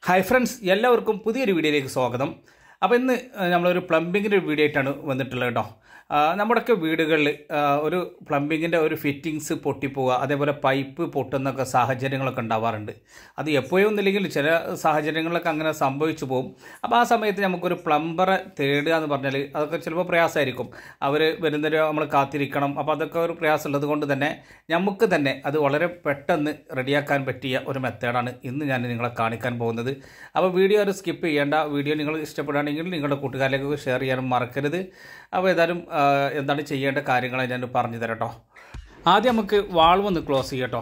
hi friends എല്ലാവർക്കും പുതിയൊരു വീഡിയോയിലേക്ക് സ്വാഗതം അപ്പോൾ ഇന്ന് ഏഹ്, നമ്മളൊരു പ്ലംബിങ്ങിൻ്റെ ഒരു വീഡിയോ ആയിട്ടാണ് വന്നിട്ടുള്ളത് കേട്ടോ ആ, നമ്മുടെയൊക്കെ വീടുകളിൽ ആ, ഒരു പ്ലംബിങ്ങിൻ്റെ ഒരു ഫിറ്റിങ്സ് പൊട്ടിപ്പോവുക അതേപോലെ പൈപ്പ് പൊട്ടുന്നൊക്കെ സാഹചര്യങ്ങളൊക്കെ ഉണ്ടാവാറുണ്ട് അത് എപ്പോഴും ഒന്നില്ലെങ്കിൽ ചില സാഹചര്യങ്ങളിലൊക്കെ അങ്ങനെ സംഭവിച്ചു പോകും അപ്പോൾ ആ സമയത്ത് നമുക്കൊരു പ്ലംബറെ തേടുക എന്ന് പറഞ്ഞാൽ അതൊക്കെ ചിലപ്പോൾ പ്രയാസമായിരിക്കും അവർ വരുന്നവരെ നമ്മൾ കാത്തിരിക്കണം അപ്പോൾ അതൊക്കെ ഒരു പ്രയാസമുള്ളത് കൊണ്ട് തന്നെ നമുക്ക് തന്നെ അത് വളരെ പെട്ടെന്ന് റെഡിയാക്കാൻ പറ്റിയ ഒരു മെത്തേഡാണ് ഇന്ന് ഞാൻ നിങ്ങളെ കാണിക്കാൻ പോകുന്നത് അപ്പോൾ വീഡിയോ ഒരു സ്കിപ്പ് ചെയ്യേണ്ട വീഡിയോ നിങ്ങൾ ഇഷ്ടപ്പെടുകയാണെങ്കിൽ നിങ്ങളുടെ കൂട്ടുകാരിലേക്ക് ഷെയർ ചെയ്യാനും മറക്കരുത് അപ്പോൾ ഏതായാലും ആ, എന്താണ് ചെയ്യേണ്ട കാര്യങ്ങൾ ഞാൻ പറഞ്ഞു തരാം കേട്ടോ ആദ്യം നമുക്ക് വാൾവ് ഒന്ന് ക്ലോസ് ചെയ്യട്ടോ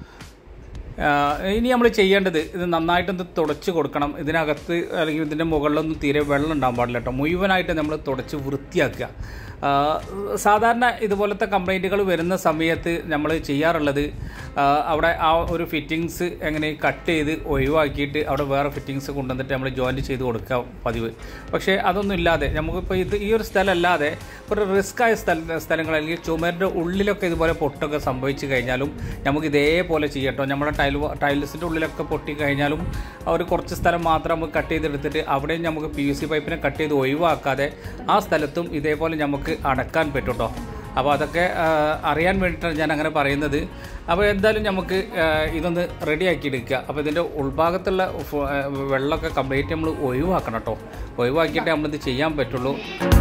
ഇനി നമ്മൾ ചെയ്യേണ്ടത് ഇത് നന്നായിട്ടൊന്ന് തുടച്ച് കൊടുക്കണം ഇതിനകത്ത് അല്ലെങ്കിൽ ഇതിൻ്റെ മുകളിലൊന്നും തീരെ വെള്ളം ഉണ്ടാകാൻ പാടില്ല കേട്ടോ മുഴുവനായിട്ട് നമ്മൾ തുടച്ച് വൃത്തിയാക്കുക ആ, സാധാരണ ഇതുപോലത്തെ കംപ്ലൈൻറ്റുകൾ വരുന്ന സമയത്ത് നമ്മൾ ചെയ്യാറുള്ളത് ആ, അവിടെ ആ ഒരു ഫിറ്റിങ്സ് എങ്ങനെ കട്ട് ചെയ്ത് ഒഴിവാക്കിയിട്ട് അവിടെ വേറെ ഫിറ്റിങ്സ് കൊണ്ടുവന്നിട്ട് നമ്മൾ ജോയിൻറ്റ് ചെയ്ത് കൊടുക്കുക പതിവ് പക്ഷേ അതൊന്നും ഇല്ലാതെ നമുക്കിപ്പോൾ ഇത് ഈ ഒരു സ്ഥലം അല്ലാതെ ഒരു റിസ്ക് ആയ സ്ഥല സ്ഥലങ്ങൾ അല്ലെങ്കിൽ ചുമരിൻ്റെ ഉള്ളിലൊക്കെ ഇതുപോലെ പൊട്ടൊക്കെ സംഭവിച്ചു കഴിഞ്ഞാലും നമുക്ക് ഇതേപോലെ ചെയ്യട്ടോ നമ്മുടെ ടൈൽ ടൈൽസിൻ്റെ ഉള്ളിലൊക്കെ പൊട്ടി കഴിഞ്ഞാലും ഒരു കുറച്ച് സ്ഥലം മാത്രം നമുക്ക് കട്ട് ചെയ്തെടുത്തിട്ട് അവിടെയും നമുക്ക് പി യു സി പൈപ്പിനെ കട്ട് ചെയ്ത് ഒഴിവാക്കാതെ ആ സ്ഥലത്തും ഇതേപോലെ നമുക്ക് അടക്കാൻ പറ്റും കേട്ടോ അപ്പോൾ അതൊക്കെ ആ, അറിയാൻ വേണ്ടിയിട്ടാണ് ഞാൻ അങ്ങനെ പറയുന്നത് അപ്പോൾ എന്തായാലും നമുക്ക് ആ, ഇതൊന്ന് റെഡിയാക്കി എടുക്കുക അപ്പോൾ ഇതിൻ്റെ ഉൾഭാഗത്തുള്ള ഫ- ആ, വെള്ളമൊക്കെ കംപ്ലീറ്റ് നമ്മൾ ഒഴിവാക്കണം കേട്ടോ ഒഴിവാക്കിയിട്ടേ നമ്മളിത് ചെയ്യാൻ പറ്റുള്ളൂ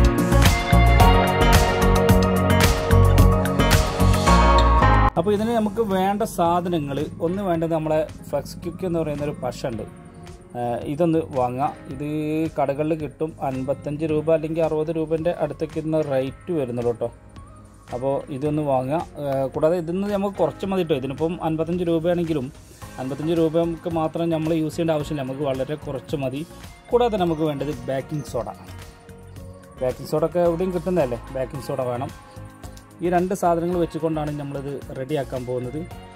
അപ്പോൾ ഇതിന് നമുക്ക് വേണ്ട സാധനങ്ങൾ ഒന്ന് വേണ്ടത് നമ്മളെ ഫ്ലക്സ് ക്വിക്ക് എന്ന് പറയുന്ന ഒരു പശ ഉണ്ട് ഏഹ് ഇതൊന്ന് വാങ്ങാം ഇത് കടകളിൽ കിട്ടും അൻപത്തഞ്ച് രൂപ അല്ലെങ്കിൽ അറുപത് രൂപേൻ്റെ അടുത്തൊക്കെ ഇരുന്ന റേറ്റ് വരുന്നുള്ളൂ കേട്ടോ അപ്പോൾ ഇതൊന്ന് വാങ്ങുക ഏഹ് കൂടാതെ ഇതിന്ന് നമുക്ക് കുറച്ച് മതി കേട്ടോ ഇതിനിപ്പം അൻപത്തഞ്ച് രൂപയാണെങ്കിലും അൻപത്തഞ്ച് രൂപക്ക് മാത്രം നമ്മൾ യൂസ് ചെയ്യേണ്ട ആവശ്യമില്ല നമുക്ക് വളരെ കുറച്ച് മതി കൂടാതെ നമുക്ക് വേണ്ടത് ബേക്കിംഗ് സോഡ ബേക്കിംഗ് സോഡ ഒക്കെ എവിടെയും കിട്ടുന്നതല്ലേ ബേക്കിംഗ് സോഡ വേണം ഈ രണ്ട് സാധനങ്ങൾ വെച്ചുകൊണ്ടാണ് നമ്മളിത് റെഡിയാക്കാൻ പോകുന്നത്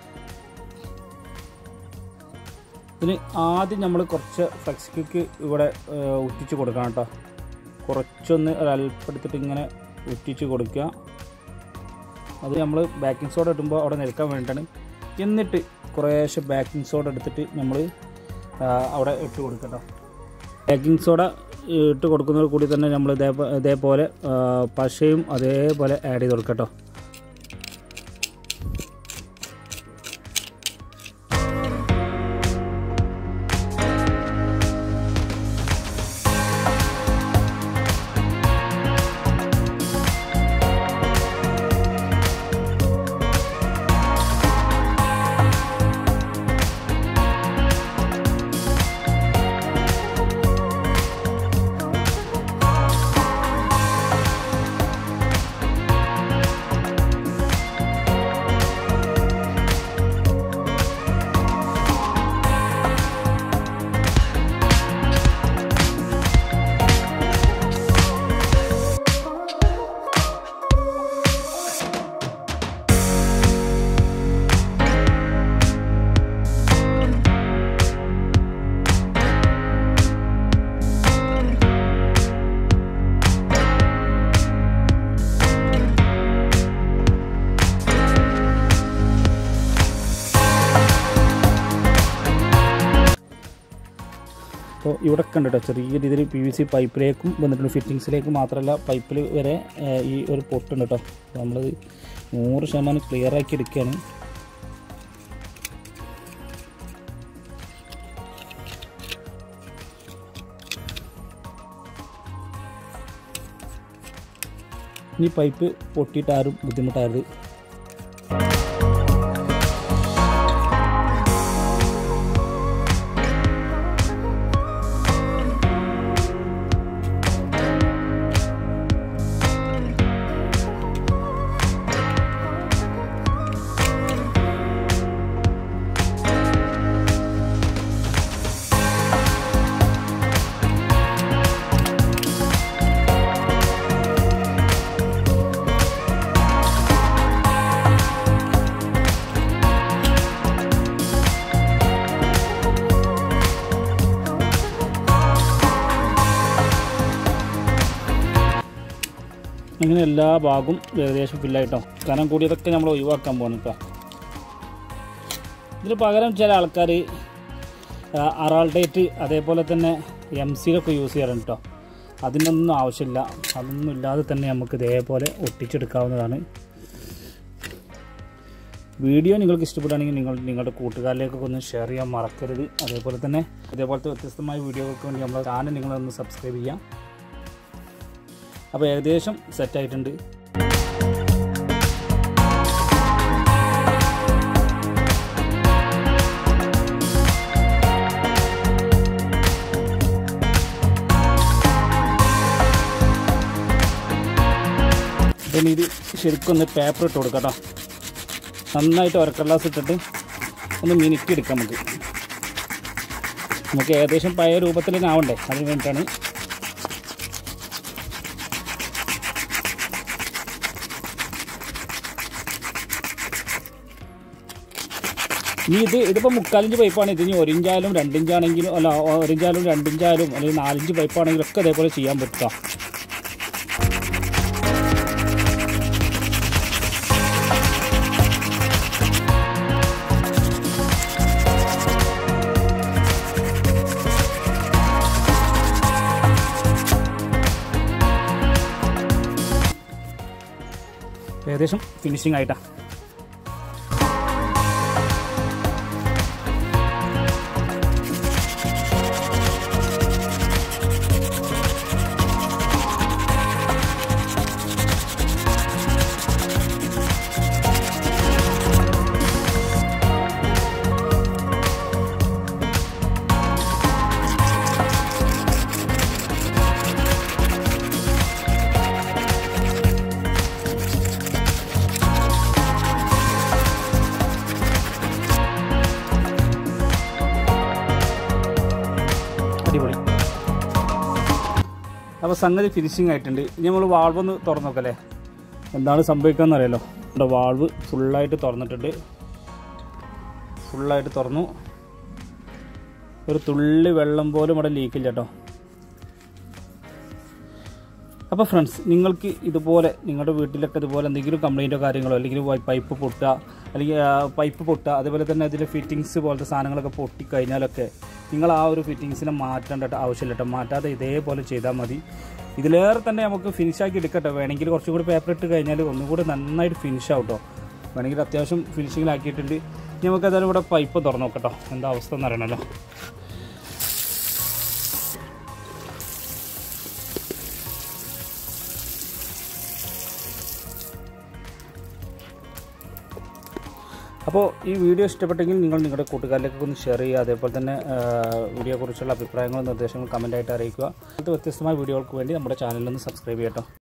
ഇതിന് ആദ്യം നമ്മൾ കുറച്ച് ഫ്ലെക്സ് ക്വിക്ക് ഇവിടെ ഏഹ്, ഉറ്റിച്ച് കൊടുക്കണം കേട്ടോ കുറച്ചൊന്ന് ഒരൽപ്പെടുത്തിട്ട് ഇങ്ങനെ ഉറ്റിച്ച് കൊടുക്കുക അത് നമ്മൾ ബേക്കിംഗ് സോഡ ഇടുമ്പോൾ അവിടെ നിൽക്കാൻ വേണ്ടിയിട്ടാണ് എന്നിട്ട് കുറേശ്ശെ ബേക്കിംഗ് സോഡ എടുത്തിട്ട് നമ്മൾ അവിടെ ഇട്ട് കൊടുക്കട്ടോ ബേക്കിംഗ് സോഡ ഇട്ട് കൊടുക്കുന്നതോട് കൂടി തന്നെ നമ്മൾ ഇതേ ഇതേപോലെ ആ, പശയും അതേപോലെ ആഡ് ചെയ്ത് കൊടുക്കട്ടോ അപ്പോൾ ഇവിടെ കണ്ടിട്ടോ ചെറിയ രീതിയിൽ പി വി സി പൈപ്പിലേക്കും വന്നിട്ടുണ്ട് ഫിറ്റിങ്സിലേക്ക് മാത്രമല്ല പൈപ്പിൽ വരെ ഏഹ്, ഈ ഒരു പൊട്ടുണ്ട് കേട്ടോ നമ്മളത് നൂറ് ശതമാനം ക്ലിയർ ആക്കി എടുക്കുകയാണ് ഈ പൈപ്പ് പൊട്ടിയിട്ട് ആരും ബുദ്ധിമുട്ടായത് അങ്ങനെ എല്ലാ ഭാഗവും ഏകദേശം ഫില്ലായിട്ടോ കനം കൂടിയതൊക്കെ നമ്മൾ ഒഴിവാക്കാൻ പോകണം കേട്ടോ ഇതിന് പകരം ചില ആൾക്കാർ അറാൾഡേറ്റ് അതേപോലെ തന്നെ എം സിയിലൊക്കെ യൂസ് ചെയ്യാറുണ്ട് കേട്ടോ അതിനൊന്നും ആവശ്യമില്ല അതൊന്നും ഇല്ലാതെ തന്നെ നമുക്ക് ഇതേപോലെ ഒട്ടിച്ചെടുക്കാവുന്നതാണ് വീഡിയോ നിങ്ങൾക്ക് ഇഷ്ടപ്പെടുകയാണെങ്കിൽ നിങ്ങൾ നിങ്ങളുടെ കൂട്ടുകാരിലേക്കൊക്കെ ഒന്ന് ഷെയർ ചെയ്യാൻ മറക്കരുത് അതേപോലെ തന്നെ ഇതേപോലത്തെ വ്യത്യസ്തമായ വീഡിയോകൾക്ക് വേണ്ടി നമ്മുടെ ചാനൽ നിങ്ങളൊന്ന് സബ്സ്ക്രൈബ് ചെയ്യാം അപ്പോൾ ഏകദേശം സെറ്റായിട്ടുണ്ട് ഇനി ഇത് ശരിക്കും ഒന്ന് പേപ്പർ ഇട്ട് കൊടുക്കാം കേട്ടോ നന്നായിട്ട് ഉരക്കടലാസ് ഇട്ടിട്ട് ഒന്ന് മിനുക്കി എടുക്കാം നമുക്ക് നമുക്ക് ഏകദേശം പഴയ രൂപത്തിൽ തന്നെ ആവണ്ടേ അതിന് വേണ്ടിയിട്ടാണ് ഇനി ഇത് ഇതിപ്പോൾ മുക്കാലിഞ്ച് പൈപ്പാണ് ഇത് ഇനി ഒരിഞ്ചായാലും രണ്ടിഞ്ചാണെങ്കിലും അല്ല ഒരിഞ്ചായാലും രണ്ടിഞ്ചായാലും അല്ലെങ്കിൽ നാലഞ്ച് പൈപ്പാണെങ്കിലും ഒക്കെ അതേപോലെ ചെയ്യാൻ പറ്റുക ഏകദേശം ഫിനിഷിംഗ് ആയിട്ടാ അടിപൊളി അപ്പോൾ സംഗതി ഫിനിഷിംഗ് ആയിട്ടുണ്ട് ഇനി നമ്മൾ വാൾവ് ഒന്ന് തുറന്നു നോക്കല്ലേ എന്താണ് സംഭവിക്കുകയെന്ന് അറിയാലോ നമ്മുടെ വാൾവ് ഫുള്ളായിട്ട് തുറന്നിട്ടുണ്ട് ഫുള്ളായിട്ട് തുറന്നു ഒരു തുള്ളി വെള്ളം പോലും ഇവിടെ ലീക്കില്ല കേട്ടോ അപ്പോൾ ഫ്രണ്ട്സ് നിങ്ങൾക്ക് ഇതുപോലെ നിങ്ങളുടെ വീട്ടിലൊക്കെ ഇതുപോലെ എന്തെങ്കിലും കംപ്ലൈൻറ്റോ കാര്യങ്ങളോ അല്ലെങ്കിൽ വൈ- പൈപ്പ് പൊട്ടുക അല്ലെങ്കിൽ ആ, പൈപ്പ് പൊട്ടുക അതേപോലെ തന്നെ അതിൽ ഫിറ്റിങ്സ് പോലത്തെ സാധനങ്ങളൊക്കെ പൊട്ടിക്കഴിഞ്ഞാലൊക്കെ നിങ്ങൾ ആ ഒരു ഫിറ്റിങ്സിനെ മാറ്റേണ്ട ആവശ്യമില്ല കേട്ടോ മാറ്റാതെ ഇതേപോലെ ചെയ്താൽ മതി ഇതിലേറെ തന്നെ നമുക്ക് ഫിനിഷാക്കി എടുക്കട്ടെ വേണമെങ്കിൽ കുറച്ചും കൂടി പേപ്പർ ഇട്ട് കഴിഞ്ഞാൽ ഒന്നും കൂടി നന്നായിട്ട് ഫിനിഷ് ആവും കേട്ടോ വേണമെങ്കിൽ അത്യാവശ്യം ഫിനിഷിങ്ങിലാക്കിയിട്ടുണ്ട് ഇനി നമുക്ക് ഏതായാലും ഇവിടെ പൈപ്പ് തുറന്നു നോക്കട്ടോ എന്താ അവസ്ഥ എന്ന് അറിയണമല്ലോ അപ്പോൾ ഈ വീഡിയോ ഇഷ്ടപ്പെട്ടെങ്കിൽ നിങ്ങൾ നിങ്ങളുടെ കൂട്ടുകാരിലേക്ക് ഒന്ന് ഷെയർ ചെയ്യുക അതേപോലെ തന്നെ ആ, വീഡിയോയെക്കുറിച്ചുള്ള അഭിപ്രായങ്ങളും നിർദ്ദേശങ്ങളും കമൻറ്റായിട്ട് അറിയിക്കുക അത് വ്യത്യസ്തമായ വീഡിയോകൾക്ക് വേണ്ടി നമ്മുടെ ചാനലൊന്ന് സബ്സ്ക്രൈബ് ചെയ്യട്ടോ